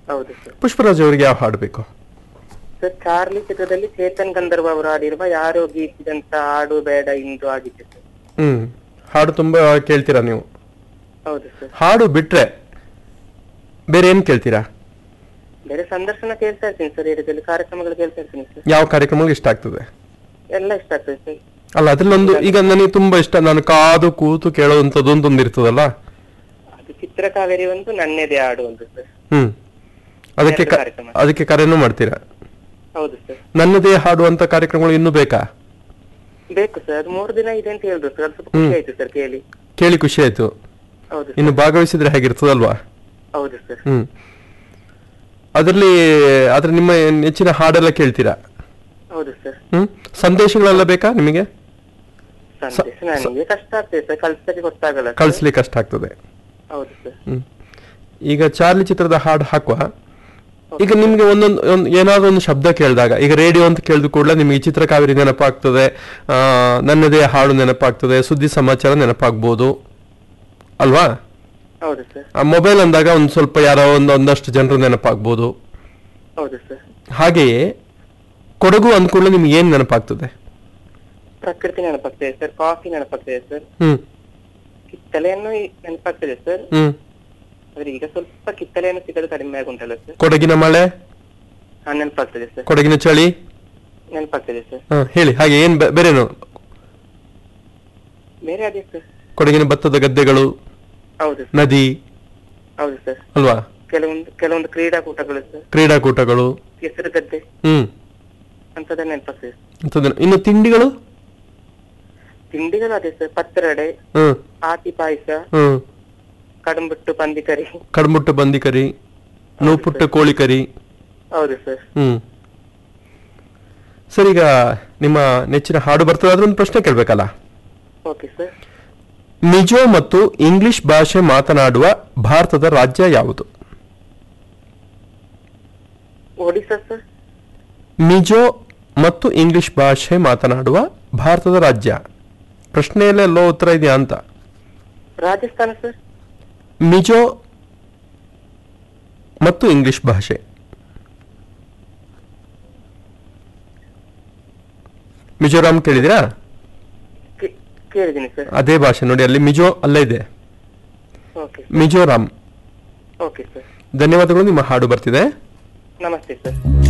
ಹೌದು ಸರ್ ಪುಷ್ಪರಾಜ್ ಅವರಿಗೆ ಯಾವ ಹಾಡು ಬೇಕು ಸರ್ ಚಾರ್ಲಿ ಚಿತ್ರದಲ್ಲಿ ಚೇತನ್ ಗಂಧರ್ವ ಅವರು ಹಾಡಿರುವ ಯಾರೋ ಗೀಚಿದಂತ ಹಾಡು ಬೇಡ ಇಂದು ಆಗಿದೆ ಸರ್ ಹ್ಮ್ ಹಾಡು ತುಂಬಾ ಕೇಳ್ತೀರಾ ನೀವು ಹೌದು ಸರ್ ಹಾಡು ಬಿಟ್ರೆ ಬೇರೆ ಏನ್ ಕೇಳ್ತೀರಾ ಬೇರೆ ಸಂದರ್ಶನ ಕೇಳ್ತಾ ಇರ್ತೀನಿ ಸರ್ ರೇಡಿಯೋದಲ್ಲಿ ಕಾರ್ಯಕ್ರಮಗಳು ಕೇಳ್ತಾ ಇರ್ತೀನಿ ಸರ್ ಯಾವ ಕಾರ್ಯಕ್ರಮಗಳು ಇಷ್ಟ ಆಗ್ತದೆ ಎಲ್ಲ ಇಷ್ಟ ಆಗ್ತದೆ ಸರ್ ಅಲ್ಲ ಅದ್ರಲ್ಲೊಂದು ಈಗ ನನಗೆ ತುಂಬಾ ಇಷ್ಟ ನಾನು ಕಾದು ಕೂತು ಕೇಳುವಂಥದ್ದು ಒಂದು ಇರ್ತದಲ್ಲ ಅದು ಚಿತ್ರಕಾವೇರಿ ಒಂದು ನನ್ನೆದೆ ಹಾಡು ಒಂದು ಸರ್ ಹ್ಮ್ ಅದಕ್ಕೆ ಕ- ಎರಡು ಕಾರ್ಯಕ್ರಮ. ಅದಕ್ಕೆ ಕರೆನೂ ಮಾಡ್ತೀರಾ ಹೌದು ಸರ್ ನನ್ನದೇ ಹಾಡುವಂತ ಕಾರ್ಯಕ್ರಮಗಳು ಇನ್ನೂ ಬೇಕಾ ಬೇಕು ಸರ್ ಅದು ಮೂರು ದಿನ ಇದೆ ಅಂತ ಹೇಳಿದ್ರು ಸರ್ ಅದು ಸ್ವಲ್ಪ ಖುಷಿ ಆಯ್ತು ಸರ್ ಕೇಳಿ ಕೇಳಿ ಖುಷಿ ಆಯ್ತು ಹೌದು ಇನ್ನು ಸರ್ ಭಾಗವಹಿಸಿದ್ರೆ ಹೇಗಿರ್ತದಲ್ವಾ ಹೌದು ಸರ್ ಹ್ಮ್ ಅದರಲ್ಲಿ ಅದ್ರ ನಿಮ್ಮ ನೆಚ್ಚಿನ ಹಾಡೆಲ್ಲ ಕೇಳ್ತೀರಾ ಹೌದು ಸರ್ ಹ್ಮ್ ಸಂದೇಶಗಳೆಲ್ಲ ಬೇಕಾ ನಿಮಗೆ ಸಂದೇಶ ನನಗೆ ಕಷ್ಟ ಆಗ್ತದೆ ಸರ್ ಕಳ್ಸಕ್ಕೆ ಗೊತ್ತಾಗಲ್ಲ ಸರ್. ಕಳಿಸ್ಲಿಕ್ಕೆ ಕಷ್ಟ ಆಗ್ತದೆ ಹೌದು ಸರ್ ಹ್ಮ್ ಈಗ ಚಾರ್ಲಿ ಚಿತ್ರದ ಹಾಡು ಹಾಕುವ ಈಗ ನಿಮ್ಗೆ ಒಂದೊಂದು ಒಂದು ಏನಾದ್ರು ಒಂದು ಶಬ್ದ ಕೇಳಿದಾಗ ಈಗ ರೇಡಿಯೋ ಅಂತ ಕೇಳಿದ ಕೂಡಲೇ ನಿಮಗೆ ಚಿತ್ರ ಕಾವೇರಿ ನೆನಪಾಗ್ತದೆ ಆ, ನನ್ನದೇ ಹಾಡು ನೆನಪಾಗ್ತದೆ ಸುದ್ದಿ ಸಮಾಚಾರ ನೆನಪಾಗ್ಬೋದು ಅಲ್ವಾ ಹೌದು ಸರ್ ಆ ಮೊಬೈಲ್ ಅಂದಾಗ ಒಂದು ಸ್ವಲ್ಪ ಯಾರೋ ಒಂದು ಒಂದಷ್ಟು ಜನರು ನೆನಪಾಗ್ಬೋದು ಹೌದು ಸರ್ ಹಾಗೆಯೇ ಕೊಡಗು ಅಂದ್ಕೂಡಲೇ ನಿಮ್ಗೆ ಏನ್ ನೆನಪಾಗ್ತದೆ ಪ್ರಕೃತಿ ನೆನಪಾಗ್ತದೆ ಸರ್ ಕಾಫಿ ನೆನಪಾಗ್ತದೆ ಸರ್ ಹ್ಮ್ ಕಿತ್ತಲೆಯನ್ನು ಈ- ನೆನಪಾಗ್ತದೆ ಸರ್ ಹ್ಮ್ ಆದ್ರೆ ಈಗ ಸ್ವಲ್ಪ ಕಿತ್ತಲೆಯನ್ನು ಸಿಗೋದು ಕಡಿಮೆ ಆಗುಂಟಲ್ಲ ಸರ್ ಕೊಡಗಿನ ಮಳೆ ಹಾ ನೆನಪಾಗ್ತದೆ ಸರ್ ಕೊಡಗಿನ ಚಳಿ ನೆನಪಾಗ್ತದೆ ಸರ್ ಹ, ಹೇಳಿ ಹಾಗೆ ಏನ್ ಬೆ- ಬೇರೇನು ಬೇರೆ ಅದೇ ಸರ್ ಕೊಡಗಿನ ಭತ್ತದ ಗದ್ದೆಗಳು ಹೌದು ಸರ್ ನದಿ ಹೌದು ಸರ್ ಅಲ್ವಾ ಕೆಲವೊಂದು ಕೆಲವೊಂದು ಕ್ರೀಡಾಕೂಟಗಳು ಸರ್ ಕ್ರೀಡಾಕೂಟಗಳು ಕೆಸರು ಗದ್ದೆ ಹ್ಮ್ ಅಂತದ ನೆನಪಾಗ್ತದೆ ಅಂಥದ್ದನ್ನ- ಇನ್ನು ತಿಂಡಿಗಳು ತಿಂಡಿಗಳು ಅದೇ ಸರ್ ಪತ್ರೊಡೆ ಹ್ಮ್ ಆತಿ ಪಾಯಸ ಹ್ಮ್ ಕಡುಂಬುಟ್ಟು ಪಂದಿಕರಿ ಕಡ್ಮುಟ್ಟು ಬಂದಿ ಕರಿ ನೂಪುಟ್ಟ ಕೋಳಿ ಕರಿ ಹೌದು ಸರ್ ಹ್ಮ್ ಸರ್ ಈಗ ನಿಮ್ಮ ನೆಚ್ಚಿನ ಹಾಡು ಬರ್ತದೆ ಅದೊಂದು ಪ್ರಶ್ನೆ ಕೇಳ್ಬೇಕಲ್ಲ ಓಕೆ ಸರ್ ಮಿಜೋ ಮತ್ತು ಇಂಗ್ಲಿಷ್ ಭಾಷೆ ಮಾತನಾಡುವ ಭಾರತದ ರಾಜ್ಯ ಯಾವುದು ಒಡಿಶಾ ಸರ್ ಮಿಜೋ ಮತ್ತು ಇಂಗ್ಲಿಷ್ ಭಾಷೆ ಮಾತನಾಡುವ ಭಾರತದ ರಾಜ್ಯ ಪ್ರಶ್ನೆಯಲ್ಲೇ ಎಲ್ಲೋ ಉತ್ತರ ಇದೆಯಾ ಅಂತ ರಾಜಸ್ಥಾನ ಸರ್ ಮಿಜೋ ಮತ್ತು ಇಂಗ್ಲಿಷ್ ಭಾಷೆ ಮಿಜೋರಾಂ ಕೇಳಿದಿರಾ ಕೇ- ಕೇಳಿದ್ದೀನಿ ಸರ್ ಅದೇ ಭಾಷೆ ನೋಡಿ ಅಲ್ಲಿ ಮಿಜೋ ಅಲ್ಲೇ ಇದೆ ಓಕೆ ಮಿಜೋರಾಂ ಓಕೆ ಸರ್ ಧನ್ಯವಾದಗಳು ನಿಮ್ಮ ಹಾಡು ಬರ್ತಿದೆ ನಮಸ್ತೆ ಸರ್